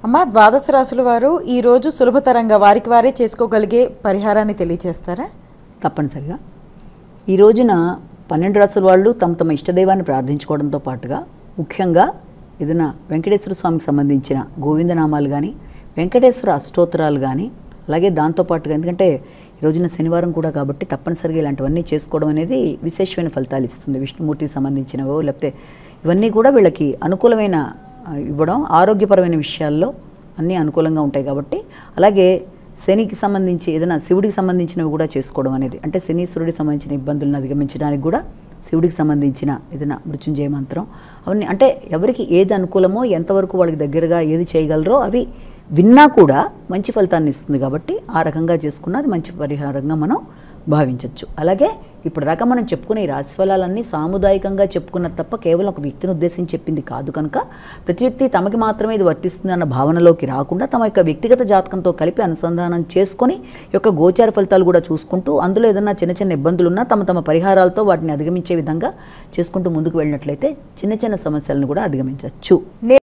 అమ్మ ద్వాదశ రాశుల వారు ఈ రోజు సులభతరంగా వారికి వారే చేసుకోగలిగే పరిహారాన్ని తెలియజేస్తారా తప్పనిసరిగా ఈ రోజున పన్నెండు రాసుల వాళ్ళు తమ తమ ఇష్టదైవాన్ని ప్రార్థించుకోవడంతో పాటుగా ముఖ్యంగా ఏదైనా వెంకటేశ్వర స్వామికి సంబంధించిన గోవిందనామాలు కానీ వెంకటేశ్వర అష్టోత్తరాలు కానీ అలాగే దాంతోపాటుగా ఎందుకంటే ఈ రోజున శనివారం కూడా కాబట్టి తప్పనిసరిగా ఇలాంటివన్నీ చేసుకోవడం అనేది విశేషమైన ఫలితాలు ఇస్తుంది విష్ణుమూర్తికి సంబంధించినవో లేకపోతే ఇవన్నీ కూడా వీళ్ళకి అనుకూలమైన ఆ, ఇవ్వడం ఆరోగ్యపరమైన విషయాల్లో అన్నీ అనుకూలంగా ఉంటాయి కాబట్టి అలాగే శనికి సంబంధించి ఏదైనా శివుడికి సంబంధించినవి కూడా చేసుకోవడం అనేది అంటే శనీశ్వరుడికి సంబంధించిన ఇబ్బందులను అధిగమించడానికి కూడా శివుడికి సంబంధించిన ఏదైనా మృత్యుంజయ మంత్రం అవన్నీ అంటే ఎవరికి ఏది అనుకూలమో ఎంతవరకు వాళ్ళకి దగ్గరగా ఏది చేయగలరో అవి విన్నా కూడా మంచి ఫలితాన్ని ఇస్తుంది కాబట్టి ఆ రకంగా చేసుకున్న అది మంచి పరిహారంగా మనం భావించవచ్చు అలాగే ఇప్పుడు దాకా మనం చెప్పుకునే ఈ రాశి ఫలాలన్నీ సాముదాయికంగా చెప్పుకున్నది తప్ప కేవలం ఒక వ్యక్తిని ఉద్దేశించి చెప్పింది కాదు కనుక ప్రతి వ్యక్తి తమకి మాత్రమే ఇది వర్తిస్తుంది అన్న భావనలోకి రాకుండా తమ యొక్క వ్యక్తిగత జాతకంతో కలిపి అనుసంధానం చేసుకొని ఈ యొక్క గోచార ఫలితాలు కూడా చూసుకుంటూ అందులో ఏదన్నా చిన్న చిన్న ఇబ్బందులు ఉన్నా తమ తమ పరిహారాలతో వాటిని అధిగమించే విధంగా చేసుకుంటూ ముందుకు వెళ్ళినట్లయితే చిన్న చిన్న సమస్యలను కూడా అధిగమించవచ్చు